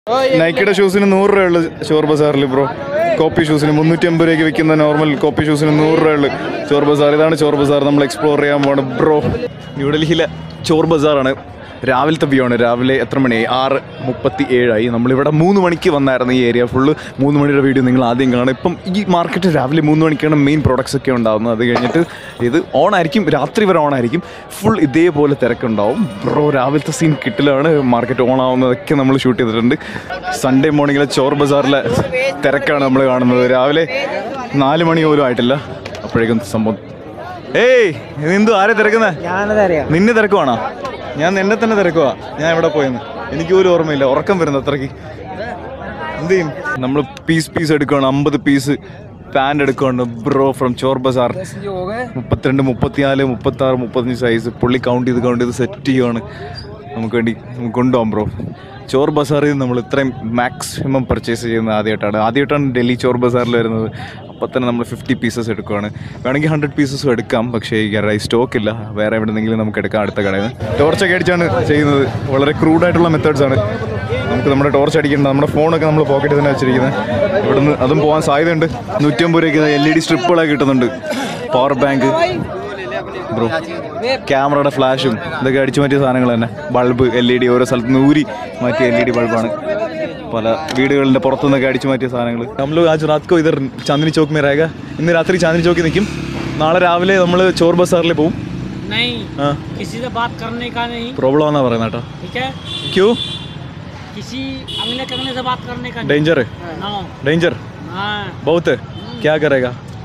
നൈക്കിയുടെ ഷൂസിന് നൂറ് രൂപയുള്ളു ചോർ ബസാറിൽ bro copy ഷൂസിന് മുന്നൂറ്റി അമ്പത് രൂപയ്ക്ക് വിൽക്കുന്ന നോർമൽ കോപ്പി ഷൂസിന് നൂറ് രൂപയുള്ളു ചോർ ബസാർ ഇതാണ് ചോർ ബസാർ നമ്മൾ എക്സ്പ്ലോർ ചെയ്യാൻ പോകണം ബ്രോ ന്യൂഡൽഹിയിലെ ചോർ ബസാറാണ് രാവിലത്തെ വ്യൂ ആണ് രാവിലെ എത്ര മണിയായി ആറ് മുപ്പത്തി ഏഴായി നമ്മളിവിടെ മൂന്ന് മണിക്ക് വന്നായിരുന്നു ഈ ഏരിയ ഫുള്ള് മൂന്ന് മണിയുടെ വീഡിയോ നിങ്ങൾ ആദ്യം കാണും ഇപ്പം ഈ മാർക്കറ്റ് രാവിലെ മൂന്ന് മണിക്കാണ് മെയിൻ പ്രോഡക്ട്സ് ഒക്കെ ഉണ്ടാകുന്നത് അത് കഴിഞ്ഞിട്ട് ഇത് ഓൺ ആയിരിക്കും രാത്രി വരെ ഓൺ ആയിരിക്കും ഫുൾ ഇതേപോലെ തിരക്കുണ്ടാവും ബ്രോ രാവിലത്തെ സീൻ കിട്ടിലാണ് മാർക്കറ്റ് ഓൺ ആവുന്നതൊക്കെ നമ്മൾ ഷൂട്ട് ചെയ്തിട്ടുണ്ട് സൺഡേ മോർണിംഗിലെ ചോർ ബസാറിലെ തിരക്കാണ് നമ്മൾ കാണുന്നത് രാവിലെ നാല് മണി പോലും ആയിട്ടില്ല അപ്പോഴേക്കും സംഭവം ഏയ് എന്തു ആരെ തിരക്കുന്നേ ഞാനതറിയാം നിന്നെ തിരക്കുവാണോ ഞാൻ എന്നെ തന്നെ തിരക്കുവാ ഞാൻ എവിടെ പോയെന്ന് എനിക്ക് പോലും ഓർമ്മയില്ല ഉറക്കം വരുന്നു അത്രയ്ക്ക് എന്ത് ചെയ്യും നമ്മൾ പീസ് പീസ് എടുക്കുകയാണ് അമ്പത് പീസ് പാൻറ് എടുക്കുകയാണ് ബ്രോ ഫ്രം ചോർ ബസാർ മുപ്പത്തിരണ്ട് മുപ്പത്തിനാല് മുപ്പത്തി ആറ് മുപ്പത്തഞ്ച് സൈസ് പുള്ളി കൗണ്ട് ചെയ്ത് കൗണ്ട് ചെയ്ത് സെറ്റ് ചെയ്യുവാണ് നമുക്ക് വേണ്ടി നമുക്ക് കൊണ്ടുപോകാം ബ്രോ ചോർ ബസാറിൽ നമ്മൾ ഇത്രയും മാക്സിമം പർച്ചേസ് ചെയ്യുന്നത് ആദ്യമായിട്ടാണ് ആദ്യമായിട്ടാണ് ഡൽഹി ചോർ ബസാറിൽ വരുന്നത് അപ്പോൾ തന്നെ നമ്മൾ ഫിഫ്റ്റി പീസസ് എടുക്കുകയാണ് വേണമെങ്കിൽ ഹൺഡ്രഡ് പീസസും എടുക്കാം പക്ഷേ ഈ സ്റ്റോക്ക് ഇല്ല വേറെ എവിടെന്നെങ്കിലും നമുക്ക് എടുക്കാം അടുത്ത കടയിൽ നിന്ന് ടോർച്ചൊക്കെ അടിച്ചാണ് ചെയ്യുന്നത് വളരെ ക്രൂഡായിട്ടുള്ള മെത്തേഡ്സ് ആണ് നമുക്ക് നമ്മുടെ ടോർച്ച് അടിക്കേണ്ട നമ്മുടെ ഫോണൊക്കെ നമ്മൾ പോക്കറ്റിൽ തന്നെ വെച്ചിരിക്കുന്നത് ഇവിടുന്ന് അതും പോകാൻ സാധ്യതയുണ്ട് നൂറ്റമ്പത് രൂപയ്ക്ക് എൽ ഇ ഡി സ്ട്രിപ്പുകളൊക്കെ കിട്ടുന്നുണ്ട് പവർ ബാങ്ക് ബ്രോ ക്യാമറയുടെ ഫ്ലാഷും ഇതൊക്കെ അടിച്ചു മാറ്റിയ സാധനങ്ങൾ തന്നെ ബൾബ് എൽ ഇ ഡി ഓരോ സ്ഥലത്ത് നിന്ന് ഊരി മാറ്റിയ എൽ ഇ ഡി ബൾബാണ് പല വീടുകളിൻ്റെ പുറത്തുനിന്നൊക്കെ അടിച്ചു മാറ്റിയ സാധനങ്ങൾ നമ്മൾ ആജ് റാത്കോ ഇതർ ചാന്ദിനി ചോക്ക് മേ രേഖ ഇന്ന് രാത്രി ചാന്ദിനി ചോക്കിൽ നിൽക്കും നാളെ രാവിലെ നമ്മൾ ചോർ ബസാറിൽ പോവും नहीं ആ किसी से बात करने का नहीं പ്രോബ്ലം ആണെന്നാ പറയുന്നത് കേട്ടോ ठीक है ക്യൂ किसी अगले करने से बात करने का ഡേഞ്ചർ नो ഡേഞ്ചർ हाँ ബൗത്ത് ക്യാ കരേഗ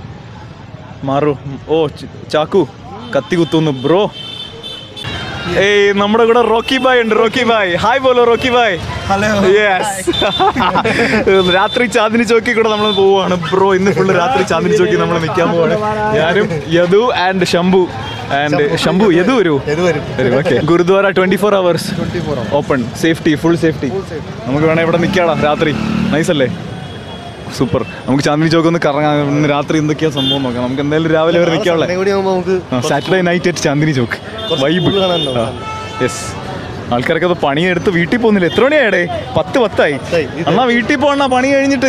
മാറു ഓ ച- ചാക്കു കത്തി കുത്തുന്നു ബ്രോ ഏയ് നമ്മുടെ കൂടെ റോക്കി ബായ് ഉണ്ട് റോക്കി ബായ് ഹായ് ബോലോ റോക്കി ബായ് ഹലോ യെസ് രാത്രി ചാന്ദിനി ചോക്കി കൂടെ നമ്മൾ പോവാണ് ബ്രോ ഇന്ന് ഫുള്ള് രാത്രി ചാന്ദിനി ചോക്കി നമ്മൾ നിൽക്കാൻ പോവാണ് ഞാനും യദു ആൻഡ് ശംഭു ആൻഡ് ശംഭു യദു വരൂ വരും okay gurdwara twenty four hours open safety full safety നമുക്ക് വേണേ ഇവിടെ നിൽക്കാടാ രാത്രി നൈസ് അല്ലേ സൂപ്പർ നമുക്ക് ചാന്ദിനി ചോക്ക് ഒന്ന് കറങ്ങാം ഇന്ന് രാത്രി എന്തൊക്കെയാ സംഭവം നോക്കാം നമുക്ക് എന്തായാലും രാവിലെ വരെ നിൽക്കാനുള്ള കൂടി ആകുമ്പോൾ നമുക്ക് Saturday night at Chandni Chowk vibe full കാണാനുണ്ടോ? യെസ് ആൾക്കാരൊക്കെ അത് പണിയെടുത്ത് വീട്ടിൽ പോകുന്നില്ല എത്ര മണിയാടേ പത്ത് പത്തായി പത്തായി. ഇത് എന്നാ വീട്ടിൽ പോകണ പണി കഴിഞ്ഞിട്ട്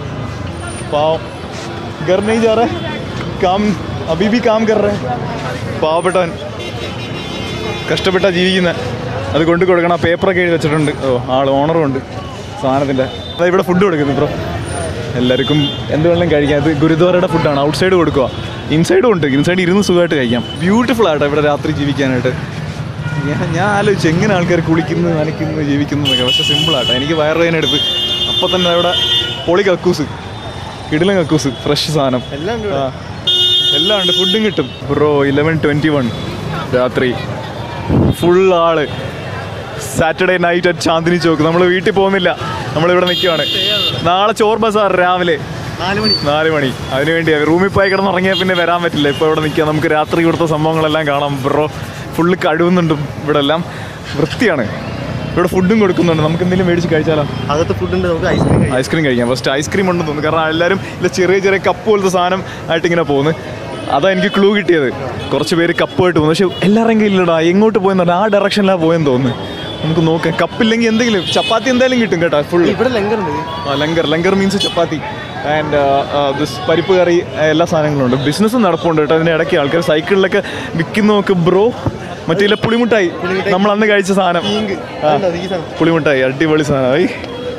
പാവം घर नहीं जा रहा है काम अभी भी काम कर रहे हैं പാവപ്പെട്ടവൻ കഷ്ടപ്പെട്ടാ ജീവിക്കുന്ന അത് കൊണ്ട് കൊടുക്കണം പേപ്പറൊക്കെ എഴുതി വെച്ചിട്ടുണ്ട് ഓ ആൾ ഓണറും ഉണ്ട് സാധനത്തിൻ്റെ അതാ ഇവിടെ ഫുഡ് കൊടുക്കുന്നു ബ്രോ എല്ലാവർക്കും എന്ത് വേണമെങ്കിലും കഴിക്കാം ഇത് ഗുരുദ്വാരയുടെ ഫുഡാണ് ഔട്ട് സൈഡ് കൊടുക്കുക ഇൻസൈഡും ഉണ്ട് ഇൻസൈഡ് ഇരുന്ന് സുഖമായിട്ട് കഴിക്കാം ബ്യൂട്ടിഫുൾ ആട്ടോ ഇവിടെ രാത്രി ജീവിക്കാനായിട്ട് ഞാൻ ഞാൻ ആലോചിച്ചു എങ്ങനെ ആൾക്കാർ കുളിക്കുന്നു നനയ്ക്കുന്നു ജീവിക്കുന്നു എന്നൊക്കെ പക്ഷെ സിമ്പിളാട്ടോ എനിക്ക് വയറുവേദന എടുത്ത് അപ്പം തന്നെ അവിടെ പൊളി കക്കൂസ് കിടിലൻ കക്കൂസ് ഫ്രഷ് സാധനം എല്ലാം ഉണ്ട് ആ എല്ലാം ഉണ്ട് ഫുഡും കിട്ടും ബ്രോ ഇലവൻ ട്വൻറ്റി വൺ രാത്രി ഫുൾ ആള് Saturday night at Chandni Chowk നമ്മൾ വീട്ടിൽ പോകുന്നില്ല നമ്മളിവിടെ നിൽക്കുവാണ് നാളെ ചോർ ബസാർ രാവിലെ നാല് മണി നാല് മണി അതിന് വേണ്ടി റൂമിൽ പോയി കിടന്നുറങ്ങിയാൽ പിന്നെ വരാൻ പറ്റില്ല ഇപ്പോൾ ഇവിടെ നിൽക്കാം നമുക്ക് രാത്രി കൊടുത്ത സംഭവങ്ങളെല്ലാം കാണാം ബ്രോ ഫുള്ള് കഴുകുന്നുണ്ട് ഇവിടെ എല്ലാം വൃത്തിയാണ് ഇവിടെ ഫുഡും കൊടുക്കുന്നുണ്ട് നമുക്ക് എന്തെങ്കിലും മേടിച്ച് കഴിച്ചാലോ അകത്ത് ഫുഡ് ഉണ്ട് നമുക്ക് ഐസ്ക്രീം കഴിക്കാം ഐസ്ക്രീം കഴിക്കാം ഫസ്റ്റ് ഐസ്ക്രീം ഉണ്ടെന്ന് തോന്നുന്നു കാരണം എല്ലാവരും ഇല്ല ചെറിയ ചെറിയ കപ്പ് പോലത്തെ സാധനം ആയിട്ട് ഇങ്ങനെ പോകുന്നു അതാ എനിക്ക് ക്ലൂ കിട്ടിയത് കുറച്ച് പേര് കപ്പുമായിട്ട് പോകുന്നു പക്ഷെ എല്ലാവരുടെയും കയ്യിലിടാ എങ്ങോട്ട് പോയെന്ന് പറഞ്ഞാൽ ആ ഡയറക്ഷനിലാണ് പോയെന്ന് തോന്നുന്നു നമുക്ക് നോക്കാം കപ്പില്ലെങ്കിൽ എന്തെങ്കിലും ചപ്പാത്തി എന്തായാലും കിട്ടും കേട്ടോ ഫുൾ ഇവിടെ ലങ്കർ ഉണ്ട് ആ, langar langar means chapati and parippu curry ആ, എല്ലാ സാധനങ്ങളും ഉണ്ട് ബിസിനസ് നടപ്പുണ്ട് കേട്ടോ അതിൻ്റെ ഇടയ്ക്ക് ആൾക്കാർ സൈക്കിളിലൊക്കെ വിൽക്കുന്നതൊക്കെ ബ്രോ മറ്റേ ഇല്ല പുളിമുട്ടായി നമ്മൾ അന്ന് കഴിച്ച സാധനം ആ, അതുണ്ടോ? ഈ സാധനം പുളിമുട്ടായി അടിപൊളി സാധനമായി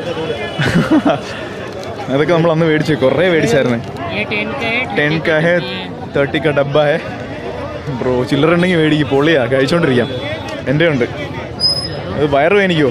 അതൊക്കെ നമ്മൾ അന്ന് മേടിച്ചു കുറേ മേടിച്ചായിരുന്നു ये टेन का है ടെൻ കാ ഹേ തേർട്ടി കാ ഡബ്ബ ഹേ ബ്രോ ചില്ലറ ഉണ്ടെങ്കിൽ മേടിക്കും പൊളിയാ കഴിച്ചോണ്ടിരിക്കാം എൻ്റെ ഉണ്ട് അത് വയറ് വേനിക്കോ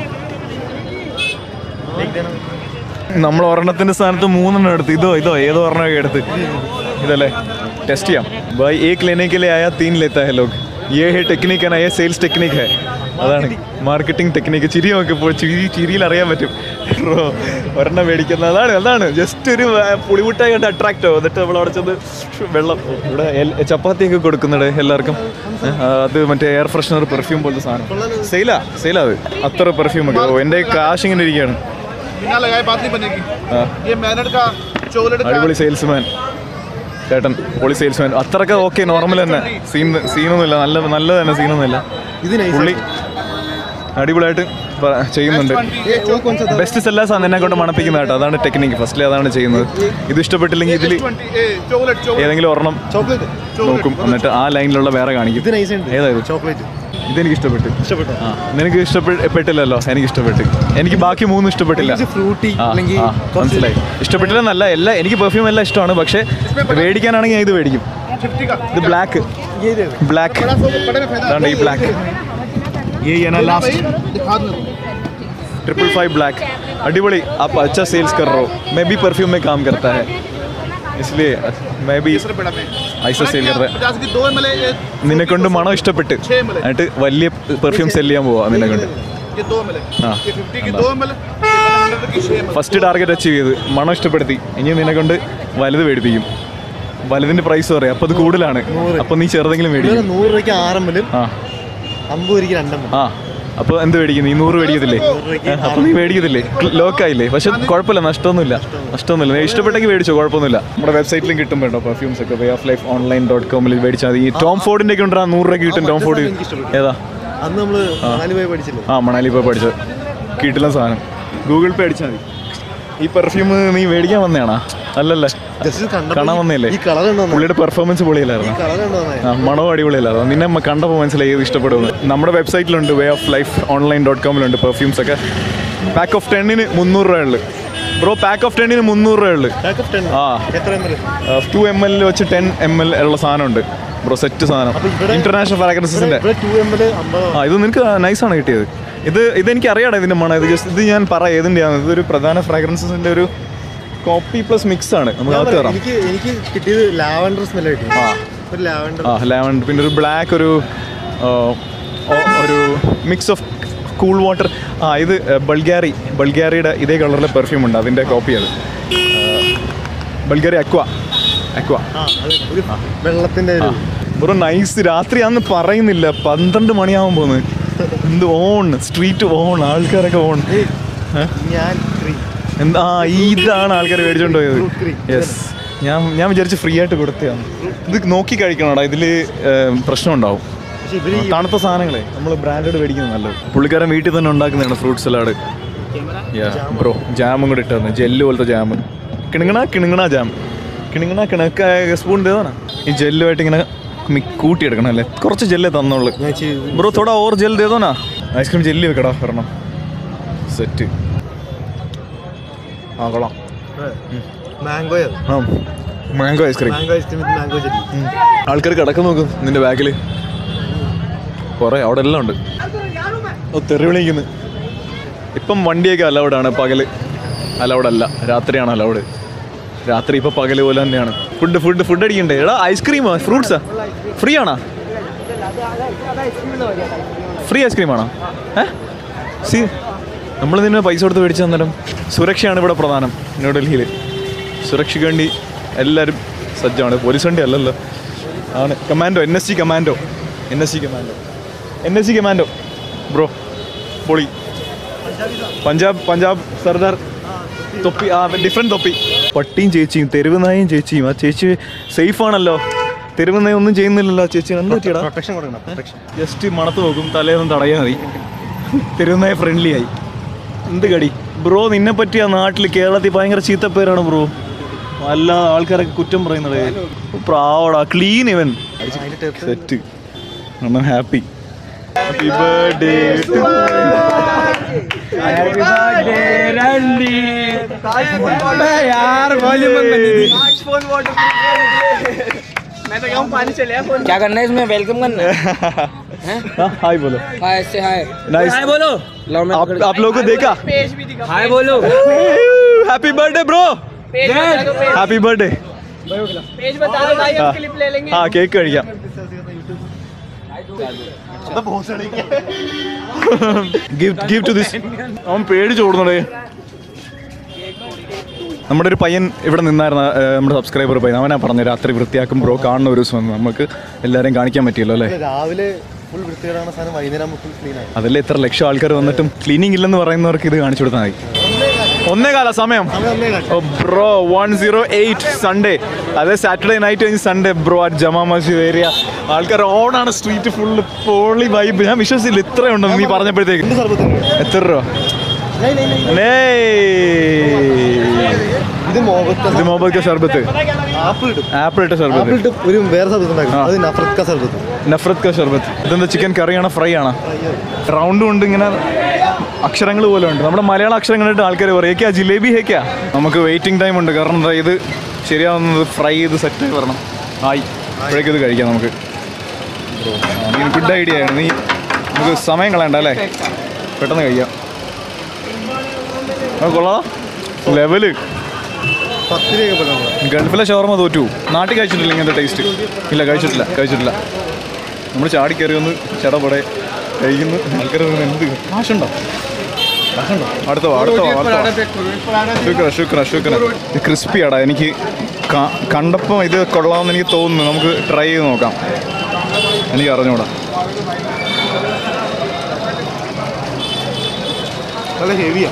നമ്മൾ ഒരെണ്ണത്തിന്റെ സ്ഥാനത്ത് മൂന്നെണ്ണം എടുത്ത് ഇതോ ഇതോ ഏതോ ഒരെണ്ണമൊക്കെ എടുത്ത് ഇതല്ലേ ടെസ്റ്റ് ചെയ്യാം ബൈ ഏക് ലേനെ के लिए आया तीन लेता है लोग ये है टेक्निक है ना ये सेल्स टेक्निक है അതാണ് മാർക്കറ്റിംഗ് ടെക്നിക്ക് ചിരി നോക്കിയപ്പോൾ ചിരി ചിരിയിൽ അറിയാൻ പറ്റും ബ്രോ ഒരെണ്ണം മേടിക്കുന്ന അതാണ് അതാണ് ജസ്റ്റ് ഒരു ആ, പുളിമുട്ടായി കണ്ട് അട്രാക്റ്റ് ആവും എന്നിട്ട് നമ്മൾ അവിടെ ചെന്ന് വെള്ളം ഇവിടെ എൽ- ചപ്പാത്തിയൊക്കെ കൊടുക്കുന്നുണ്ട് എല്ലാവർക്കും ഏ, ആ, അത് മറ്റേ എയർ ഫ്രഷ്നർ പെർഫ്യൂം പോലത്തെ സാധനം സെയിലാ സെയിലാ അത് അത്ര പെർഫ്യൂം ഒക്കെ ഓ എൻ്റെ കാശ് ഇങ്ങനെ ഇരിക്കുകയാണ് बिना लगाए बात नहीं बनेगी ആ ये मैनर का चोलड़ का അടിപൊളി സെയിൽസ്മാൻ ചേട്ടൻ പൊളി സെയിൽസ്മാൻ അത്രയൊക്കെ ഓക്കെ നോർമൽ തന്നെ സീൻ സീനൊന്നുമില്ല നല്ല നല്ല തന്നെ സീനൊന്നുമില്ല ഇത് നൈസ് പുള്ളി അടിപൊളിയായിട്ട് പ- ചെയ്യുന്നുണ്ട് ബെസ്റ്റ് സെല്ലേഴ്സ് ആണ് എന്നെ കൊണ്ട് മണപ്പിക്കുന്നത് കേട്ടോ അതാണ് ടെക്നിക്ക് ഫസ്റ്റിൽ അതാണ് ചെയ്യുന്നത് ഇത് ഇഷ്ടപ്പെട്ടില്ലെങ്കിൽ ഇതിൽ ट्वेंटी ए चॉकलेट चॉकलेट ഏതെങ്കിലും ഒരെണ്ണം ചോക്ലേറ്റ് നോക്കും എന്നിട്ട് ആ ലൈനിലുള്ള വേറെ കാണിക്കും ഇത് നൈസ് ഉണ്ട് ഏതാ ഇത് ചോക്ലേറ്റ് ഇതെനിക്ക് ഇഷ്ടപ്പെട്ടു ഇഷ്ടപ്പെട്ടോ ആ നിനക്ക് ഇഷ്ടപ്പെട്ടില്ലല്ലോ എനിക്ക് ഇഷ്ടപ്പെട്ടു എനിക്ക് ബാക്കി മൂന്നും ഇഷ്ടപ്പെട്ടില്ല ഫ്രൂട്ടി ആ, അല്ലെങ്കിൽ ആ, മനസ്സിലായി ഇഷ്ടപ്പെട്ടില്ലെന്നല്ല എല്ലാം എനിക്ക് പെർഫ്യൂം എല്ലാം ഇഷ്ടമാണ് പക്ഷേ മേടിക്കാനാണെങ്കിൽ ഞാൻ ഇത് മേടിക്കും फिफ्टी का ഇത് ബ്ലാക്ക് ബ്ലാക്ക് बड़ा सौ बड़े में फायदा ഇതാണ്ട് ഈ ബ്ലാക്ക് ये ना लास्ट दिखा दूँ ट्रिपल फाइव ब्लैक अडिबड़ी आप अच्छा सेल्स कर रहे हो मैं भी परफ्यूम में काम करता है इसलिए मैं भी तीसरे पेड़ा में ऐसा सेल कर रहा है पचास की दो एम एल ये നിന്നെ കൊണ്ട് മണം ഇഷ്ടപ്പെട്ട് എന്നിട്ട് വലിയ പെർഫ്യൂം സെല് ചെയ്യാൻ പോവാ നിന്നെ കൊണ്ട് ये दो एम एल हाँ। ये फिफ्टी की दो एम एल हंड्रेड की छः एम ഫസ്റ്റ് ടാർഗറ്റ് അച്ചീവ് ചെയ്ത് മണം ഇഷ്ടപ്പെടുത്തി ഇനി നിന്നെ കൊണ്ട് വലുത് മേടിപ്പിക്കും വലുതിന്റെ പ്രൈസ് പറയാം അപ്പൊ അത് കൂടുതലാണ് അപ്പൊ നീ ചെറുതെങ്കിലും മേടിക്കും നൂറ് രൂപയ്ക്ക് ആറെമ്പലും ആ അമ്പത് രൂപയ്ക്ക് രണ്ടെമ്പലും ആ അപ്പൊ എന്ത് മേടിക്കും നീ നൂറ് മേടിക്കത്തില്ലേ അപ്പൊ നീ മേടിക്കത്തില്ലേ ലോക്കായില്ലേ പക്ഷെ കുഴപ്പമില്ല നഷ്ടമൊന്നുമില്ല നഷ്ടമൊന്നുമില്ല നീ ഇഷ്ടപ്പെട്ടെങ്കിൽ മേടിച്ചോ കുഴപ്പമൊന്നുമില്ല നമ്മുടെ വെബ്സൈറ്റിലും കിട്ടും കേട്ടോ പെർഫ്യൂംസ് ഒക്കെ way of life online dot കോമിൽ മേടിച്ചാൽ മതി ഈ ടോം ഫോർഡിന്റെ ഒക്കെ ഉണ്ടാ നൂറ് രൂപയ്ക്ക് കിട്ടും ടോം ഫോർഡ് ഏതാ അന്ന് നമ്മള് നാല് പോയി പഠിച്ചില്ലേ ആ മണാലി പോയി പഠിച്ചത് കിട്ടില്ല സാധനം ഗൂഗിൾ പേ അടിച്ചാൽ മതി ഈ പെർഫ്യൂം നീ മേടിക്കാൻ വന്നതാണാ അല്ലല്ലേ ജസ്റ്റ് കാണാൻ കണ്ടപ്പോ വന്നതല്ലേ ഈ കളർ ഉണ്ടോ പുള്ളിയുടെ പെർഫോമൻസ് പൊളിയില്ലായിരുന്നു കളർ ഉണ്ടോ ആ മണവും അടിപൊളിയല്ലായിരുന്നു നിന്നെ മ- കണ്ടപ്പോൾ മനസ്സിലായി ഇത് ഇഷ്ടപ്പെടുന്നു നമ്മുടെ വെബ്സൈറ്റിലുണ്ട് way of life online dot കോമിലുണ്ട് പെർഫ്യൂംസ് ഒക്കെ പാക്ക് ഓഫ് ടെന്നിന് മുന്നൂറ് രൂപ ഉള്ളു ബ്രോ പാക്ക് ഓഫ് ടെന്നിന് മുന്നൂറ് രൂപ ഉള്ളു പാക്കപ്പ് ടെൻ ആ എത്ര M L two M L വെച്ച് ടെൻ എം എൽ ഉള്ള സാധനമുണ്ട് ബ്രോ സെറ്റ് സാധനം അപ്പൊ ഇവിടെ- ഇന്റർനാഷണൽ ഫ്രാഗ്രൻസിന്റെ ഇവിടെ ടു എം എൽ അമ്പത് ആ ഇത് നിനക്ക് നൈസാണ് കിട്ടിയത് ഇത് ഇതെനിക്ക് അറിയാടാ ഇതിന്റെ മണം ഇത് ജസ്റ്റ് ഇത് ഞാൻ പറയാം ഏതിൻ്റെയാണ് ഇതൊരു പ്രധാന ഫ്രാഗ്രൻസിന്റെ ഒരു കോപ്പി പ്ലസ് മിക്സ് ആണ് നമുക്ക് ഞാൻ അകത്ത് പറയാം, കയറാം എനിക്ക് എനിക്ക് കിട്ടിയത് ലാവൻഡർ സ്മെൽ കിട്ടി ആ ഒരു ലാവൻഡർ ആ ലാവൻഡർ പിന്നെ ഒരു ബ്ലാക്ക് ഒരു ആ, ഒ- ഒരു മിക്സ് ഓഫ് കൂൾ വാട്ടർ ആ ഇത് ബൾഗാറി ബൾഗാറിയുടെ ഇതേ കളറിലെ പെർഫ്യൂം ഉണ്ട് അതിൻ്റെ കോപ്പിയാണ് ബൾഗാറി അക്വ അക്വ ആ അതെ ഒരു വെള്ളത്തിന്റെ ഒരു ഒരു നൈസ് രാത്രിയാന്ന് പറയുന്നില്ല പന്ത്രണ്ട് മണിയാവാൻ പോകുന്നത് എന്ത് ഓൺ സ്ട്രീറ്റ് ഓൺ ആൾക്കാരൊക്കെ ഓൺ ഞാൻ green. എന്താ ആ ഇതാണ് ആൾക്കാർ മേടിച്ചോണ്ട് പോയത് Fruit cream. യെസ് ഞാൻ ഞാൻ വിചാരിച്ച് ഫ്രീ ആയിട്ട് കൊടുത്തതാണ് ഇത് നോക്കി കഴിക്കണോടാ ഇതിൽ പ്രശ്നം ഉണ്ടാവും പക്ഷെ ഇവര് ഈ തണുത്ത സാധനങ്ങളെ നമ്മൾ ബ്രാൻഡഡ് മേടിക്കുന്നത് നല്ലത് പുള്ളിക്കാരൻ വീട്ടിൽ തന്നെ ഉണ്ടാക്കുന്നതാണ് ഫ്രൂട്ട് സലാഡ് ബ്രോ ജാമും കൂടെ ഇട്ടു തന്നെ ജെല്ല് പോലത്തെ ജാം കിണുങ്ങണ കിണുങ്ങണ ജാം കിണുങ്ങണ കിണക്ക സ്പൂൺ ഇതാണ് ഈ ജെല്ലുമായിട്ട് ഇങ്ങനെ മി- കൂട്ടിയെടുക്കണം അല്ലേ കുറച്ച് ജെല്ലേ തന്നോളൂ ഞാൻ ചെയ്തു ബ്രോ തോടാ ഓർ ജെൽ ദേതോനാ ഐസ്ക്രീം ജെല്ലി വെക്കടാ ഒരെണ്ണം സെറ്റ് ആ കൊള്ളാം മാംഗോ ആ mango ice cream mango ice cream mango jelly ആൾക്കാർ കിടക്ക നോക്കും നിന്റെ ബാഗിൽ കുറേ അവിടെ എല്ലാം ഉണ്ട് ഓ തെറി വിളിക്കുന്നു ഇപ്പം വണ്ടിയൊക്കെ അലൗഡാണ് പകല് അലൗഡ് അല്ല രാത്രിയാണ് അലൗഡ് രാത്രി ഇപ്പം പകല് പോലെ തന്നെയാണ് ഫുഡ് ഫുഡ് ഫുഡ് അടിക്കണ്ടേ എടാ ഐസ്ക്രീമാ ഫ്രൂട്ട്സാ ഫ്രീ ആണോ ഫ്രീ ഐസ്ക്രീം ആണോ ഏ സി നമ്മൾ നിന്നെ പൈസ കൊടുത്ത് മേടിച്ചു തന്നേരം സുരക്ഷയാണ് ഇവിടെ പ്രധാനം ന്യൂഡൽഹിയിൽ സുരക്ഷയ്ക്ക് വേണ്ടി എല്ലാവരും സജ്ജമാണ് പോലീസ് വണ്ടി അല്ലല്ലോ ആണ് commando N S C commando N S C commando N S C commando bro പൊളി പഞ്ചാബ് പഞ്ചാബ് സർദാർ തൊപ്പി ആ ഡിഫറെൻറ്റ് തൊപ്പി പട്ടിയും ചേച്ചിയും തെരുവ് നായും ചേച്ചിയും ആ ചേച്ചി സേഫ് ആണല്ലോ തെരുവ് നായ ഒന്നും ചെയ്യുന്നില്ലല്ലോ ആ ചേച്ചി എന്താ പറ്റിയടാ പ്രൊട്ടക്ഷൻ കൊടുക്കണം പ്രൊട്ടക്ഷൻ ജസ്റ്റ് മണത്ത് നോക്കും തലേന്ന് തടയാൻ മതി തെരുവുനായ ഫ്രണ്ട്ലി ആയി എന്ത് കടി ബ്രോ നിന്നെ പറ്റിയ നാട്ടിൽ കേരളത്തിൽ ഭയങ്കര ചീത്തപ്പേരാണ് ബ്രോ അല്ല ആൾക്കാരൊക്കെ കുറ്റം പറയുന്നത് പ്രാവടാ ക്ലീൻ ഇവൻ സെറ്റ് അണ്ണൻ ഹാപ്പി ഹാപ്പി ബർത്ത്ഡേ क्या करना है इसमें वेलकम करना है हाय बोलो हाय से हाय नाइस हाय बोलो लो मैं आप आप लोगों को देखा हाय बोलो happy birthday bro happy birthday page बता दो भाई हम क्लिप ले लेंगे ആ കേക്ക് കഴിക്കാം ഗിഫ്റ്റ് ഗിഫ്റ്റ് ദിസ് അവൻ പേടിച്ച് ഓടുന്നടേ നമ്മുടെ ഒരു പയ്യൻ ഇവിടെ നിന്നായിരുന്ന ഏഹ്, നമ്മുടെ സബ്സ്ക്രൈബർ പയ്യൻ അവനാ പറഞ്ഞു രാത്രി വൃത്തിയാക്കും ബ്രോ കാണുന്ന ഒരു ദിവസം വന്ന് നമുക്ക് എല്ലാവരെയും കാണിക്കാൻ പറ്റിയല്ലോ അല്ലേ രാവിലെ ഫുൾ വൃത്തികേടാണ് സാധനം വൈകുന്നേരം ഫുൾ ക്ലീൻ ആയി അതല്ലേ എത്ര ലക്ഷം ആൾക്കാർ വന്നിട്ടും ക്ലീനിങ് ഇല്ലെന്ന് പറയുന്നവർക്ക് ഇത് കാണിച്ചു കൊടുത്താൽ മതി ഒന്നേ കാര്യം ഒന്നേ കാല സമയം സമയം ഒന്നേ കാലം bro one zero eight Sunday അതെ സാറ്റർഡേ നൈറ്റ് കഴിഞ്ഞ് Sunday bro at Jama Masjid area ആൾക്കാർ ഓണാണ് സ്ട്രീറ്റ് ഫുള്ള് പോളി വൈബ് ഞാൻ വിശ്വസിച്ചില്ല ഇത്രയുണ്ടെന്ന് നീ പറഞ്ഞപ്പോഴത്തേക്ക് എന്ത് സർബത്തുണ്ട് എത്ര രൂപ ഇത് മോഹത്ത ഇത് മൊബൈൽ ഷർബത്ത് ആപ്പിൾ ഇടും ആപ്പിൾ ഇട്ട ആപ്പിൾ ഷർബത്ത് ഇട്ട് ഒരു വേറെ സർബത്ത് ഉണ്ടാക്കും ആ. അത് നഫ്രത് കാ സർബത്ത് നഫ്രത് ക ഷർബത്ത് ഇതെന്താ ചിക്കൻ കറിയാണോ ഫ്രൈ ആണോ റൗണ്ട് കൊണ്ട് ഇങ്ങനെ അക്ഷരങ്ങൾ പോലെ ഉണ്ട് നമ്മുടെ മലയാള അക്ഷരം കണ്ടിട്ട് ആൾക്കാർ പറയും "ഏക്കാ ജിലേബി ഹേക്കാ നമുക്ക് വെയിറ്റിംഗ് ടൈം ഉണ്ട് കാരണം എന്താ ഇത് ശരിയാവുന്നത് ഫ്രൈ ചെയ്ത് സെറ്റായി വരണം ആയി അപ്പോഴേക്കും ഇത് കഴിക്കാം നമുക്ക് നീ ഗുഡ് ഐഡിയ ആണ് നീ നമുക്ക് സമയം കളയണ്ട അല്ലേ പെട്ടെന്ന് കഴിക്കാം ആ, കൊള്ളാം ലെവല് പത്ത് രൂപ പോലെ നമ്മള്. ഗൾഫിലെ ഷവർമ തോറ്റു നാട്ടിൽ കഴിച്ചിട്ടില്ല ഇങ്ങനത്തെ ടേസ്റ്റ് ഇല്ല കഴിച്ചിട്ടില്ല കഴിച്ചിട്ടില്ല നമ്മൾ ചാടി കയറി വന്ന് ചടപടെ കഴിക്കുന്നു ആൾക്കാർ എന്ത് കാശുണ്ടോ കാശുണ്ടോ അടുത്ത വാ, അടുത്ത വാ, അടുത്ത വാ. ശുക്ര ശുക്ര ശുക്ര ഇത് ക്രിസ്പിയാടാ എനിക്ക് ക- കണ്ടപ്പം ഇത് കൊള്ളാമെന്ന് എനിക്ക് തോന്നുന്നു നമുക്ക് ട്രൈ ചെയ്ത് നോക്കാം എനിക്ക് അറിഞ്ഞൂടാ നല്ല ഹെവിയാ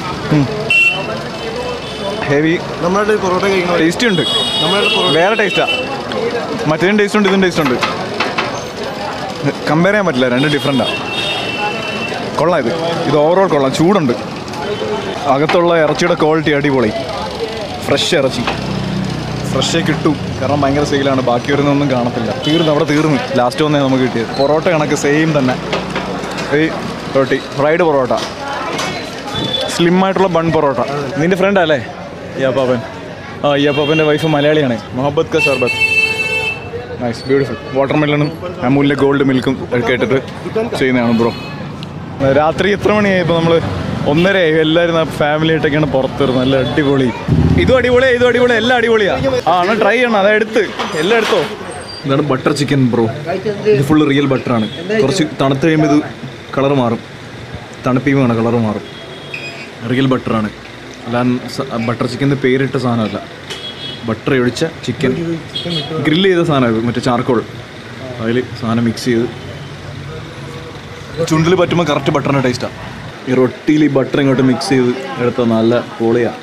ഹെവി നമ്മുടെ പൊറോട്ട കഴിക്കണ ടേസ്റ്റി ഉണ്ട് നമ്മുടെ പൊറോട്ട വേറെ ടേസ്റ്റാ മറ്റേതും ടേസ്റ്റ് ഉണ്ട് ഇതും ടേസ്റ്റ് ഉണ്ട് കമ്പയർ ചെയ്യാൻ പറ്റില്ല രണ്ട് ഡിഫറെൻറ്റാ കൊള്ളാം ഇത് ഇത് ഓവറോൾ കൊള്ളാം ചൂടുണ്ട് അകത്തുള്ള ഇറച്ചിയുടെ ക്വാളിറ്റി അടിപൊളി ഫ്രഷ് ഇറച്ചി ഫ്രഷേ കിട്ടും കാരണം ഭയങ്കര സെയിലാണ് ബാക്കി വരുന്നൊന്നും കാണത്തില്ല തീർന്നു അവിടെ തീർന്നു ലാസ്റ്റ് വന്നേ നമുക്ക് കിട്ടിയത് പൊറോട്ട കണക്ക് സെയിം തന്നെ ഈ റൊട്ടി ഫ്രൈഡ് പൊറോട്ട സ്ലിം ആയിട്ടുള്ള ബൺ പൊറോട്ട നിന്റെ ഫ്രണ്ട് അല്ലേ യാപ്പാപ്പൻ ആ യാപ്പാപ്പൻ്റെ വൈഫ് മലയാളിയാണ് മുഹബത്ത് ക ഷർബത്ത് നൈസ് ബ്യൂട്ടിഫുൾ വാട്ടർ മെലണും അമൂലിൻ്റെ ഗോൾഡ് മിൽക്കും ഒക്കെ ഇട്ടിട്ട് ചെയ്യുന്നതാണ് ബ്രോ രാത്രി എത്ര മണിയായി ഇപ്പോൾ നമ്മൾ ഒന്നരയായി എല്ലാവരും ഫാമിലി ആയിട്ടൊക്കെയാണ് പുറത്തിരുന്നത് നല്ല അടിപൊളി ഇതും അടിപൊളിയാ ഇതും അടിപൊളി എല്ലാം അടിപൊളിയാ ആ എന്നാൽ ട്രൈ ചെയ്യണം അതാ എടുത്ത് എല്ലാം എടുത്തോ ഇതാണ് ബട്ടർ ചിക്കൻ ബ്രോ ഇത് ഫുള്ള് റിയൽ ബട്ടറാണ് കുറച്ച് തണുത്ത് കഴിയുമ്പോൾ ഇത് കളർ മാറും തണുപ്പിയുമാണ് കളർ മാറും റിയൽ ബട്ടറാണ് അല്ലാതെ ബട്ടർ ചിക്കൻ്റെ പേരിട്ട സാധനമല്ല ബട്ടർ ഒഴിച്ച ചിക്കൻ ഗ്രില്ല് ചെയ്ത സാധനം ഇത് മറ്റേ ചാർക്കോൾ അതിൽ സാധനം മിക്സ് ചെയ്ത് ചുണ്ടിൽ പറ്റുമ്പോൾ കറക്റ്റ് ബട്ടറിൻ്റെ ടേസ്റ്റാണ് ഈ റൊട്ടിയിൽ ഈ ബട്ടർ ഇങ്ങോട്ട് മിക്സ് ചെയ്ത് എടുത്ത നല്ല പൊളിയാണ്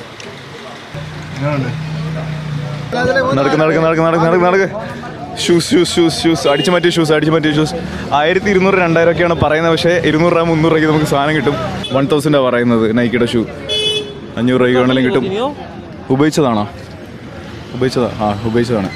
നടക്ക് നടക്ക് നടക്ക് നടക്ക് നടക്ക് നടക്ക് ഷൂസ് ഷൂസ് ഷൂസ് ഷൂസ് അടിച്ചു മാറ്റിയ ഷൂസ് അടിച്ചു മാറ്റിയ ഷൂസ് ആയിരത്തി ഇരുന്നൂറ് രണ്ടായിരം ഒക്കെയാണ് പറയുന്നത് പക്ഷേ ഇരുന്നൂറ് രൂപ മുന്നൂറ് രൂപയ്ക്ക് നമുക്ക് സാധനം കിട്ടും വൺ തൗസൻഡാണ് പറയുന്നത് നൈക്കിയുടെ ഷൂ അഞ്ഞൂറ് രൂപയ്ക്ക് വേണമെങ്കിലും കിട്ടും ഉപയോഗിച്ചതാണോ ഉപയോഗിച്ചതാ ആ ഉപയോഗിച്ചതാണ്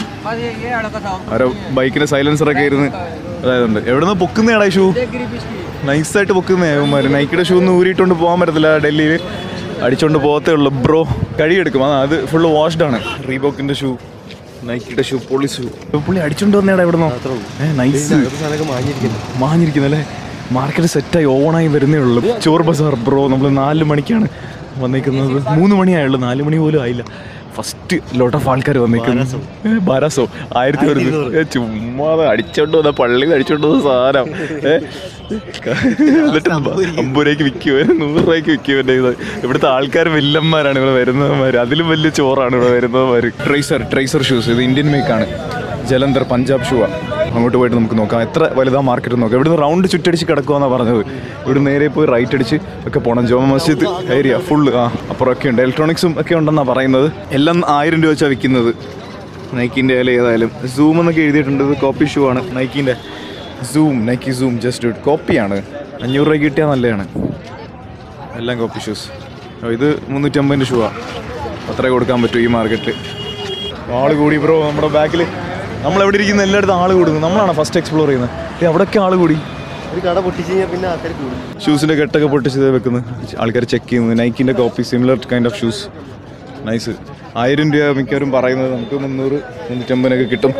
ആരോ ബൈക്കിന്റെ സൈലൻസറൊക്കെ ഇരുന്ന് അതായതുണ്ട് എവിടെ നിന്ന് പൊക്കുന്നയാടാ ഈ ഷൂ നൈസായിട്ട് പൊക്കുന്നേ അവന്മാർ നൈക്കിയുടെ ഷൂ ഒന്നും ഊരിയിട്ടുണ്ട് പോകാൻ പറ്റത്തില്ല ഡൽഹിയിൽ അടിച്ചോണ്ട് പോകത്തേ ഉള്ളൂ ബ്രോ കഴിയെടുക്കും ആ അത് ഫുള്ള് വാഷ്ഡ് ആണ് റീബോക്കിന്റെ ഷൂ നൈക്കിയുടെ ഷൂ പൊളി ഷൂ പുള്ളി അടിച്ചോണ്ട് വന്നേടാ എവിടെ നിന്നോ ഏ നൈസ് സാധനമൊക്കെ മാഞ്ഞിരിക്കുന്നു മാഞ്ഞിരിക്കുന്നല്ലേ മാർക്കറ്റ് സെറ്റായി ഓണായി വരുന്നേ ഉള്ളൂ ചോർ ബസാർ ബ്രോ നമ്മൾ നാല് മണിക്കാണ് വന്നേക്കുന്നത് മൂന്ന് മണിയായുള്ളൂ നാല് മണി പോലും ആയില്ല ഫസ്റ്റ് ലോട്ട് ഓഫ് ആൾക്കാർ വന്നേക്കുന്നു ഏ, ബാരാസോ ആയിരത്തി ഒരു ചുമ്മാ അടിച്ചോണ്ട് വന്ന പള്ളിയിൽ അടിച്ചോണ്ട് വന്ന സാധനം ഏ, എന്നിട്ട് അമ്പത് രൂപയ്ക്ക് വിൽക്കുവോ നൂറ് രൂപയ്ക്ക് വിൽക്കുവോ ഇത് ഇവിടുത്തെ ആൾക്കാർ വില്ലന്മാരാണ് ഇവിടെ വരുന്നവന്മാർ അതിലും വലിയ ചോറാണ് ഇവിടെ വരുന്നവന്മാർ ട്രേസർ ട്രേസർ ഷൂസ് ഇത് ഇന്ത്യൻ മേക്കാണ് ജലന്ധർ പഞ്ചാബ് ഷൂ അങ്ങോട്ട് പോയിട്ട് നമുക്ക് നോക്കാം എത്ര വലുതാ മാർക്കറ്റ് നോക്കാം ഇവിടുന്ന് റൗണ്ട് ചുറ്റടിച്ച് കിടക്കുമെന്നാണ് പറഞ്ഞത് ഇവിടെ നേരെ പോയി റൈറ്റ് അടിച്ച് ഒക്കെ പോകണം ജോമ മസ്ജിദ് ഏരിയ ഫുള്ള് ആ അപ്പുറമൊക്കെ ഉണ്ട് ഇലക്ട്രോണിക്സും ഒക്കെ ഉണ്ടെന്നാണ് പറയുന്നത് എല്ലാം ആയിരം രൂപ വെച്ചാണ് വിൽക്കുന്നത് നൈക്കിൻ്റെ ആയാലും ഏതായാലും സൂം എന്നൊക്കെ എഴുതിയിട്ടുണ്ട് ഇത് കോപ്പി ഷൂ ആണ് നൈക്കിൻ്റെ സൂം നൈക്കി സൂം ജസ്റ്റ് കോപ്പിയാണ് അഞ്ഞൂറ് രൂപ കിട്ടിയാൽ നല്ലതാണ് എല്ലാം കോപ്പി ഷൂസ് ഇത് മുന്നൂറ്റമ്പതിൻ്റെ ഷൂ ആണ് അത്രേ കൊടുക്കാൻ പറ്റൂ ഈ മാർക്കറ്റിൽ ആള് കൂടി ബ്രോ നമ്മുടെ ബാക്കിൽ നമ്മൾ എവിടെ ഇരിക്കുന്ന എല്ലായിടത്തും ആള് കൂടുന്നു നമ്മളാണ് ഫസ്റ്റ് എക്സ്പ്ലോർ ചെയ്യുന്നത് ഏ അവിടെയൊക്കെ ആള് കൂടി ഒരു കട പൊട്ടിച്ച് കഴിഞ്ഞാൽ പിന്നെ ആൾക്കാർ കൂടും ഷൂസിൻ്റെ കെട്ടൊക്കെ പൊട്ടിച്ച് വെക്കുന്നത് ആൾക്കാർ ചെക്ക് ചെയ്യുന്നത് നൈക്കിൻ്റെ copy similar kind of shoes nice ആയിരം രൂപ മിക്കവരും പറയുന്നത് നമുക്ക് മുന്നൂറ് മുന്നൂറ്റമ്പതിനൊക്കെ കിട്ടും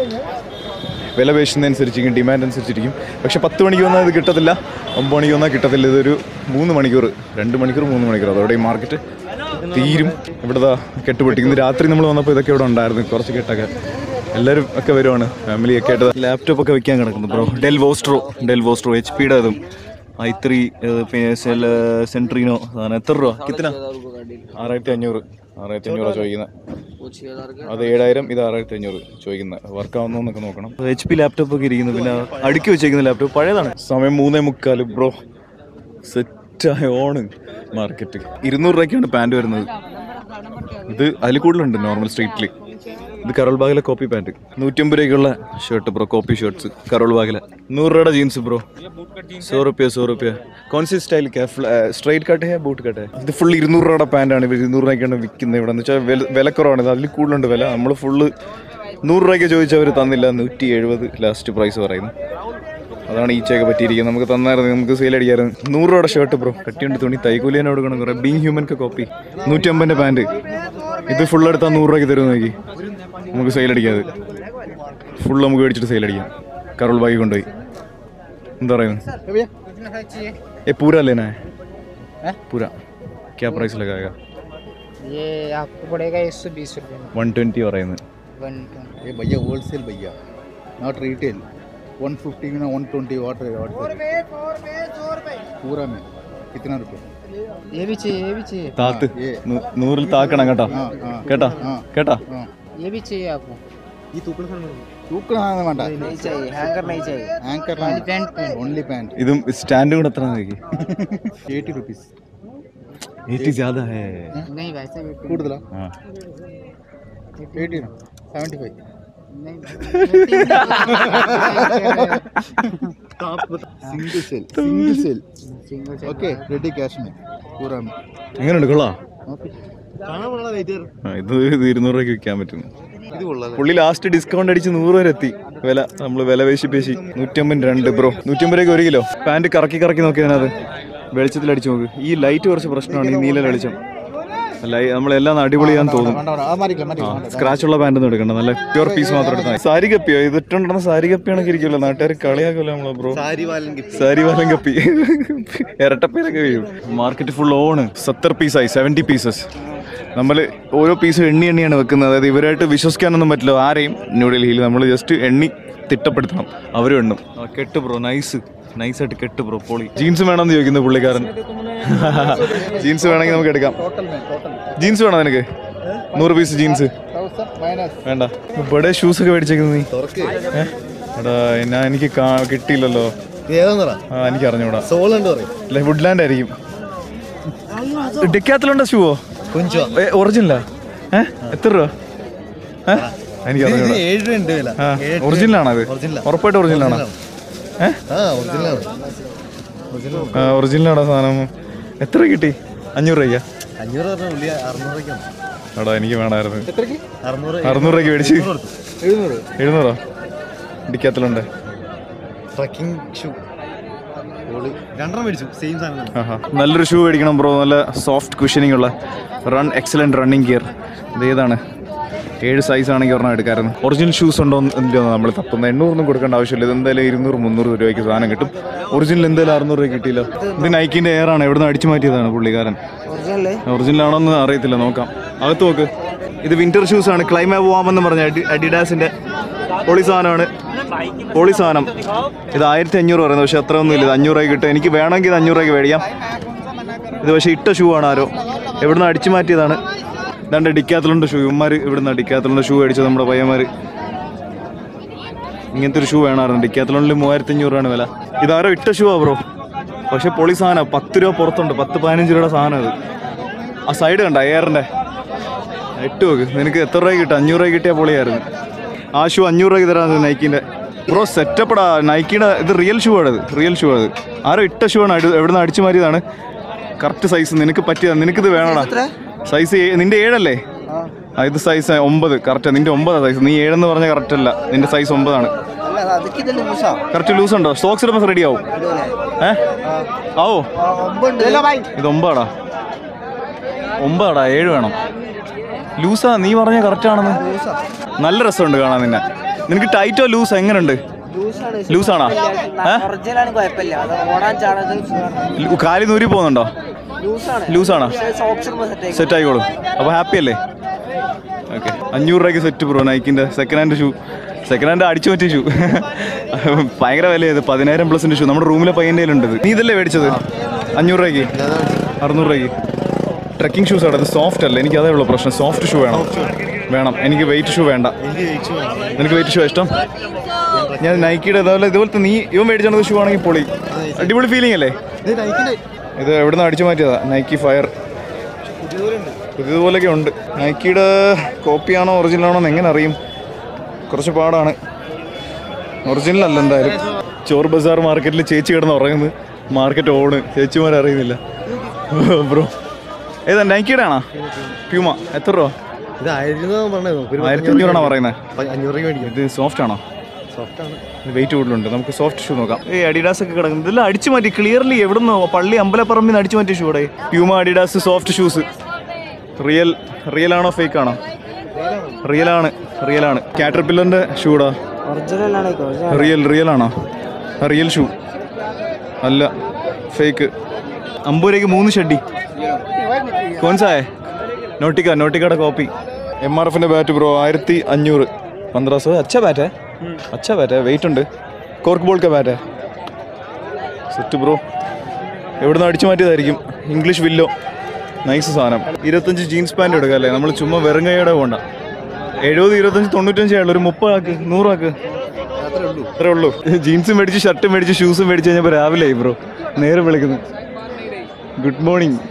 വില പേശുന്നതനുസരിച്ചിരിക്കും ഡിമാൻഡ് അനുസരിച്ചിരിക്കും പക്ഷെ പത്ത് മണിക്ക് വന്നാൽ ഇത് കിട്ടത്തില്ല ഒമ്പത് മണിക്ക് വന്നാൽ കിട്ടത്തില്ല ഇതൊരു മൂന്ന് മണിക്കൂർ രണ്ട് മണിക്കൂർ മൂന്ന് മണിക്കൂർ അതോടെ ഈ മാർക്കറ്റ് തീരും ഇവിടുത്തെ കെട്ട് പൊട്ടിക്കുന്നത് രാത്രി നമ്മൾ വന്നപ്പോൾ ഇതൊക്കെ ഇവിടെ ഉണ്ടായിരുന്നു കുറച്ച് കെട്ടൊക്കെ എല്ലാവരും ഒക്കെ വരുവാണ് ഫാമിലി ഒക്കെ ആയിട്ട് ലാപ്ടോപ്പ് ഒക്കെ വെക്കാൻ കിടക്കുന്നു bro Dell Vostro Dell Vostro H പിയുടെ അതും ഐ ത്രീ സെൻട്രീനോ സാധനം എത്ര രൂപ കിത്തന ആറായിരത്തി അഞ്ഞൂറ് ആറായിരത്തി അഞ്ഞൂറാണ് ചോദിക്കുന്നത് അത് ഏഴായിരം ഇത് ആറായിരത്തി അഞ്ഞൂറ് ചോദിക്കുന്നത് വർക്ക് ആവുന്നൊക്കെ നോക്കണം എച്ച് പി ലാപ്ടോപ്പ് ഒക്കെ ഇരിക്കുന്നു പിന്നെ അടുക്കി വെച്ചേക്കുന്ന ലാപ്ടോപ്പ് പഴയതാണ് സമയം മൂന്നേ മുക്കാല് ബ്രോ സെറ്റ് സെറ്റായ ഓണ് മാർക്കറ്റ് ഇരുന്നൂറ് രൂപയ്ക്കാണ് പാൻറ് വരുന്നത് ഇത് അതിൽ കൂടുതലുണ്ട് നോർമൽ സ്ട്രീറ്റിൽ ഇത് കരോൾ ബാഗിലെ കോപ്പി പാൻറ് നൂറ്റമ്പത് രൂപയ്ക്കുള്ള shirt bro copy shirts Karol ബാഗിലെ നൂറ് രൂപയുടെ ജീൻസ് ബ്രോ സോ റുപ്യ സോ റുപ്യ കോൺസി സ്റ്റൈൽ സ്ട്രൈറ്റ് കട്ട് ഹേ ബൂട്ട് കട്ട് ഇത് ഫുൾ ഇരുന്നൂറ് രൂപയുടെ പാൻറ്റാണ് ഇവർ ഇരുന്നൂറ് രൂപയ്ക്കാണ് വിൽക്കുന്നത് ഇവിടെ എന്ന് വെച്ചാൽ വില വിലക്കുറവാണ് ഇത് അതിൽ കൂടുതലുണ്ട് വില നമ്മൾ ഫുള്ള് നൂറ് രൂപയ്ക്ക് ചോദിച്ചവർ തന്നില്ല നൂറ്റി എഴുപത് ലാസ്റ്റ് പ്രൈസ് പറയുന്നു അതാണ് ഈച്ചയൊക്കെ പറ്റിയിരിക്കുന്നത് നമുക്ക് തന്നായിരുന്നു നമുക്ക് സെയിൽ അടിക്കായിരുന്നു നൂറ് രൂപയുടെ ഷർട്ട് ബ്രോ കട്ടിയുണ്ട് തുണി തൈക്കൂലിയനെ കൊടുക്കണം കുറേ ബീങ് ഹ്യൂമൻക്ക് കോപ്പി നൂറ്റമ്പതിൻ്റെ പാൻറ് ഇത് ഫുൾ എടുത്താൽ നൂറ് രൂപയ്ക്ക് തരുമെന്ന് നോക്കി നമുക്ക് സെയിൽ അടിക്കാതെ ഫുൾ നമുക്ക് മേടിച്ചിട്ട് സെയിൽ അടിക്കാം കരോൾ ബാഗി കൊണ്ടുപോയി എന്താ പറയുന്നത് ഏ പൂര ലേനാ है पूरा क्या प्राइस लगाएगा ये आपको पड़ेगा एक सौ बीस रुपये में വൺ ട്വൻറ്റി പറയുന്നത് वन ट्वेंटी ये भैया होलसेल भैया नॉट रिटेल 150 में 120 वाट वाट पूरा में कितना रुपये ये भी चाहिए ये भी चाहिए താത്ത് നൂ- നൂറിൽ താക്കണം കേട്ടോ हाँ हाँ കേട്ടാ हाँ കേട്ടാ हाँ ये भी चाहिए आपको तूकना വേണ്ട नहीं चाहिए हैंगर नहीं चाहिए ആങ്കർ पैंट पैंट ഓൺലി പാൻറ് ഇതും സ്റ്റാൻഡും കൂടെ എത്ര നോക്കി എയ്റ്റി റുപ്പീസ് എയ്റ്റി ജ്യാദ ഹേ नहीं वैसे भी पैंट കൂടുതലാ ആ എയ്റ്റി സെവൻറ്റി ഫൈവ് नहीं single sale single sale single okay ready cash മേ പൂരാ മേ എങ്ങനെയുണ്ട് കൊള്ളാ ഓക്കെ കാണാൻ വളരെ റേറ്റ് ആ, ഇത് ഇത് ഇരുന്നൂറ് രൂപയ്ക്ക് വിൽക്കാൻ പറ്റുന്നു ഇത് കൊള്ളാം പുള്ളി ലാസ്റ്റ് ഡിസ്കൗണ്ട് അടിച്ച് നൂറ് വരെ എത്തി വില നമ്മൾ വില പേശി പേശി നൂറ്റമ്പത് രണ്ട് ബ്രോ നൂറ്റമ്പത് രൂപയ്ക്ക് ഒരു കിലോ പാൻറ് കറക്കി കറക്കി നോക്കിയതിനത് വെളിച്ചത്തിൽ അടിച്ചു നോക്ക് ഈ ലൈറ്റ് കുറച്ച് പ്രശ്നമാണ് ഈ നീല വെളിച്ചം ലൈ നമ്മളെല്ലാം അടിപൊളിയാന്ന് തോന്നും വേണ്ട വേണ്ട അത് മാറിക്കില്ല മാറിക്കില്ല സ്ക്രാച്ച് ഉള്ള പാൻറ് ഒന്നും എടുക്കണ്ട നല്ല പ്യുവർ പീസ് മാത്രം എടുത്താൽ മതി. സാരി കപ്പിയോ ഇത് ഇട്ടുണ്ടെന്ന സാരി കപ്പിയാണെങ്കിൽ ഇരിക്കുമല്ലോ നാട്ടുകാർ കളിയാക്കുമല്ലോ നമ്മളെ ബ്രോ സാരി വാലൻ ഗിഫ്റ്റ് സാരി വാലം കപ്പി ഇരട്ടപ്പേരൊക്കെ വീഴും മാർക്കറ്റ് ഫുൾ ഓണ് സത്തർ പീസായി സെവൻറ്റി പീസസ് നമ്മൾ ഓരോ പീസ് എണ്ണി എണ്ണിയാണ് വെക്കുന്നത് അതായത് ഇവരായിട്ട് വിശ്വസിക്കാനൊന്നും പറ്റില്ല ആരെയും ന്യൂഡൽഹിയിൽ നമ്മൾ ജസ്റ്റ് എണ്ണി തിട്ടപ്പെടുത്തണം അവരും എണ്ണും ആ, കെട്ട് ബ്രോ നൈസ് നൈസായിട്ട് കെട്ട് ബ്രോ പൊളി ജീൻസ് വേണമെന്ന് ചോദിക്കുന്നു പുള്ളിക്കാരൻ ജീൻസ് വേണമെങ്കിൽ നമുക്ക് എടുക്കാം ജീൻസ് വേണോ നിനക്ക് നൂറ് പീസ് ജീൻസ് വേണ്ട ഇവിടെ ഷൂസ് ഒക്കെ മേടിച്ചേക്കുന്നത് നീ തുറക്ക് ഏ? എടാ ഞാൻ എനിക്ക് കാ- കിട്ടിയില്ലല്ലോ ഇത് ഏതാന്നറ ആ എനിക്ക് അറിഞ്ഞൂടാ സോൾ ഉണ്ട് പറയും അല്ലെ വുഡ്ലാൻഡ് ആയിരിക്കും ഡെക്കാത്തിലുണ്ടോ ഷൂവോ കൊഞ്ചോ ഒറിജിനലാ ഏ എത്ര രൂപ ഏ എനിക്ക് അറിഞ്ഞൂടാ ഏഴ് രൂപ ഉണ്ട് വില ആ ഒറിജിനലാണോ അത് ഒറിജിനലാ. ഉറപ്പായിട്ട് ഒറിജിനലാണോ ഏ ആ ഒറിജിനലാണ് ഒറിജിനൽ ആ ഒറിജിനലാണോ സാധനം എത്ര കിട്ടി അഞ്ഞൂറ് രൂപയ്ക്കാ അഞ്ഞൂറ് പറഞ്ഞ ഉള്ളി അറുന്നൂറ് രൂപയ്ക്കാണ് എടാ എനിക്ക് വേണമായിരുന്നു അറുന്നൂറ് അറുന്നൂറ് രൂപയ്ക്ക് മേടിച്ച് എഴുന്നൂറ് എഴുന്നൂറോ ഡിക്കാത്തിലുണ്ട് ട്രക്കിംഗ് ഷൂ രണ്ടെണ്ണം മേടിച്ചു സെയിം സാധനം തന്നെ ആഹാ. നല്ലൊരു ഷൂ മേടിക്കണം ബ്രോ നല്ല സോഫ്റ്റ് കുഷനിങ് ഉള്ള റൺ എക്സലന്റ് റണ്ണിങ് ഗിയർ ഇത് ഏതാണ് ഏഴ് സൈസ് ആണെങ്കിൽ ഒരെണ്ണം എടുക്കാമായിരുന്നു ഒറിജിനൽ ഷൂസ് ഉണ്ടോ ഇല്ലയോ നമ്മൾ തപ്പുന്നത് എണ്ണൂറൊന്നും കൊടുക്കേണ്ട ആവശ്യമില്ല ഇത് എന്തായാലും ഇരുന്നൂറ് മുന്നൂറ് രൂപയ്ക്ക് സാധനം കിട്ടും ഒറിജിനൽ എന്തായാലും അറുന്നൂറ് രൂപ കിട്ടിയില്ല ഇത് നൈക്കിന്റെ എയർ ആണ് എവിടുന്ന് അടിച്ചു മാറ്റിയതാണ് പുള്ളിക്കാരൻ ओरिजिनल है ഒറിജിനൽ ആണോന്ന് അറിയത്തില്ല നോക്കാം അകത്ത് നോക്ക് ഇത് വിന്റർ ഷൂസ് ആണ് ക്ലൈമ പോവാമെന്ന് പറഞ്ഞ അഡി അഡിഡാസിന്റെ പൊളി സാധനമാണ് പൊളി സാധനം ഇത് ആയിരത്തി അഞ്ഞൂറ് പറയുന്നത് പക്ഷെ അത്ര ഒന്നും ഇല്ല ഇത് അഞ്ഞൂറ് രൂപയ്ക്ക് കിട്ടും എനിക്ക് വേണമെങ്കിൽ ഇത് അഞ്ഞൂറ് രൂപയ്ക്ക് മേടിക്കാം ഇത് പക്ഷേ ഇട്ട ഷൂ ആണ് ആരോ എവിടുന്ന് അടിച്ചു മാറ്റിയതാണ് ഇതാണ്ട് ഡിക്കാത്തലുണ്ട് ഷൂ ഇവന്മാർ ഇവിടുന്ന് ഡിക്കാത്തലുണ്ട് ഷൂ അടിച്ചത് നമ്മുടെ പയ്യന്മാർ ഇങ്ങനത്തെ ഒരു ഷൂ വേണമായിരുന്നു ഡിക്കാത്തലോണിൽ മൂവായിരത്തി അഞ്ഞൂറ് രൂപയാണ് വില ഇതാരോ ഇട്ട ഷൂ ആ ബ്രോ പക്ഷെ പൊളി സാധനം പത്ത് രൂപ പുറത്തുണ്ട് പത്ത് പതിനഞ്ച് രൂപയുടെ സാധനം ഇത് ആ സൈഡ് കണ്ട എയറിന്റെ ഇട്ട് നോക്ക് നിനക്ക് എത്ര രൂപ കിട്ടും അഞ്ഞൂറ് രൂപ കിട്ടിയാൽ പൊളിയായിരുന്നു ആ ഷൂ അഞ്ഞൂറ് രൂപയ്ക്ക് തരാൻ നൈക്കിന്റെ ബ്രോ സെറ്റപ്പടാ നൈക്കിയുടെ ഇത് റിയൽ ഷൂ ആണ് ഇത് റിയൽ ഷൂ ആണ് ഇത് ആരോ ഇട്ട ഷൂ ആണ് അടി- എവിടുന്ന് അടിച്ചു മാറ്റിയതാണ് കറക്റ്റ് സൈസ് നിനക്ക് പറ്റിയതാണ് നിനക്കിത് വേണോടാ സൈസ് നിന്റെ ഏഴല്ലേ ആ ഇത് സൈസ് ഒമ്പത് കറക്റ്റ് നിന്റെ ഒമ്പതാ സൈസ് നീ ഏഴെന്ന് പറഞ്ഞ കറക്റ്റ് അല്ല നിന്റെ സൈസ് ഒമ്പതാണ് കറക്റ്റ് ലൂസ് ഉണ്ടോ സ്റ്റോക്സ് ഇടുമ്പോൾ റെഡി ആവും ഏ ആവോ ഇത് ഒമ്പതാടാ ഒമ്പതാടാ ഏഴ് വേണം ലൂസാ നീ പറഞ്ഞ കറക്റ്റ് ആണെന്ന് നല്ല രസമുണ്ട് കാണാൻ നിന്നെ നിനക്ക് ടൈറ്റോ ലൂസ് എങ്ങനെയുണ്ട് ലൂസാണോ ഏ ഒറിജിനലാണ് കുഴപ്പമില്ല അത് ഓടാൻ ചാണത് ലൂ- കാലി നൂരി പോകുന്നുണ്ടോ ലൂസാണ് ലൂസാണോ സോക്സ് സെറ്റ് സെറ്റ് ആയിക്കോളും അപ്പോൾ ഹാപ്പി അല്ലേ ഓക്കെ അഞ്ഞൂറ് രൂപയ്ക്ക് സെറ്റ് ബ്രോ നൈക്കിൻ്റെ second hand shoe second hand അടിച്ചു പറ്റിയ ഷൂ ഭയങ്കര വിലയത് പതിനായിരം പ്ലസിൻ്റെ ഷൂ നമ്മുടെ റൂമിലെ പയ്യൻ്റെ ഉണ്ട് ഇത്. നീ ഇതല്ലേ മേടിച്ചത് അഞ്ഞൂറ് രൂപയ്ക്ക് അറുന്നൂറ് രൂപയ്ക്ക് ട്രക്കിംഗ് ഷൂസ് ആണ് അത് സോഫ്റ്റ് അല്ല എനിക്ക് അതേ ഉള്ളൂ പ്രശ്നം സോഫ്റ്റ് ഷൂ വേണം വേണം എനിക്ക് വെയിറ്റ് ഷൂ വേണ്ട എനിക്ക് ജയിച്ചു വേണം നിനക്ക് വെയിറ്റ് ഷൂ ഇഷ്ടം ഞാൻ നൈക്കിയുടെ അതുപോലെ ഇതുപോലത്തെ നീ ഇവൻ മേടിച്ചത് ഷൂ ആണെങ്കിൽ പൊളി അടിപൊളി ഫീലിംഗ് അല്ലേ ഇത് നൈക്കിന്റെ ഇത് എവിടുന്ന് അടിച്ചു മാറ്റിയതാ നൈക്കി ഫയർ ഇതുപോലെയൊക്കെ ഉണ്ട് നൈക്കിയുടെ കോപ്പിയാണോ ഒറിജിനൽ ആണോ എന്ന് എങ്ങനെ അറിയും കുറച്ച് പാടാണ് ഒറിജിനൽ അല്ല എന്തായാലും ചോർ ബസാർ മാർക്കറ്റിൽ ചേച്ചി കിടന്ന് ഉറങ്ങുന്നത് മാർക്കറ്റ് ഓണ് ചേച്ചിമാർ അറിയുന്നില്ല ബ്രോ ഏതാ നൈക്കിയുടെ ആണോ പ്യൂമ എത്ര രൂപ ഇത് ആയിരത്തി പറഞ്ഞത് ആയിരത്തി അഞ്ഞൂറാണോ പറയുന്നത് അഞ്ഞൂറ് രൂപ മേടിക്കാം ഇത് സോഫ്റ്റ് ആണോ സോഫ്റ്റ് ആണ് വെയിറ്റ് കൂടുതലുണ്ട് നമുക്ക് സോഫ്റ്റ് ഷൂ നോക്കാം ഈ അഡിഡാസ് ഒക്കെ കിടക്കുന്നത് ഇതെല്ലാം അടിച്ചു മാറ്റി ക്ലിയർലി എവിടുന്നോ പള്ളി അമ്പലപ്പറമ്പിൽ നിന്ന് അടിച്ചു മാറ്റിയ ഷൂടെ Puma Adidas soft shoes real real ആണോ ഫേക്ക് ആണോ റിയൽ ആണ് റിയൽ ആണ് കാറ്റർപില്ലറിന്റെ ഷൂടാ റിയൽ റിയൽ ആണോ റിയൽ ഷൂ അല്ല ഫേക്ക് അമ്പത് രൂപയ്ക്ക് മൂന്ന് ഷെഡി കോൺസായേ നോട്ടിക്ക നോട്ടിക്കയുടെ കോപ്പി എം ആർ എഫിന്റെ ബാറ്റ് ബ്രോ ആയിരത്തി അഞ്ഞൂറ് പന്ത്രണ്ട് സോ അച്ഛ ബാറ്റ് അച്ഛ ബാറ്റ് വെയിറ്റ് ഉണ്ട് cork ball bat set bro എവിടുന്ന് അടിച്ചു മാറ്റിയതായിരിക്കും ഇംഗ്ലീഷ് വില്ലോ നൈസ് സാധനം ഇരുപത്തഞ്ച് ജീൻസ് പാൻറ് എടുക്കുക അല്ലേ നമ്മൾ ചുമ്മാ വെറും കൈയോടെ പോണ്ട എഴുപത് ഇരുപത്തഞ്ച് തൊണ്ണൂറ്റഞ്ച് ആയുള്ളൂ ഒരു മുപ്പതാക്ക് നൂറാക്ക് അത്രേ ഉള്ളൂ ജീൻസും മേടിച്ച് ഷർട്ടും മേടിച്ച് ഷൂസും മേടിച്ച് കഴിഞ്ഞപ്പോൾ രാവിലെ ആയി ബ്രോ നേരെ വിളിക്കുന്നു ഗുഡ് മോർണിംഗ്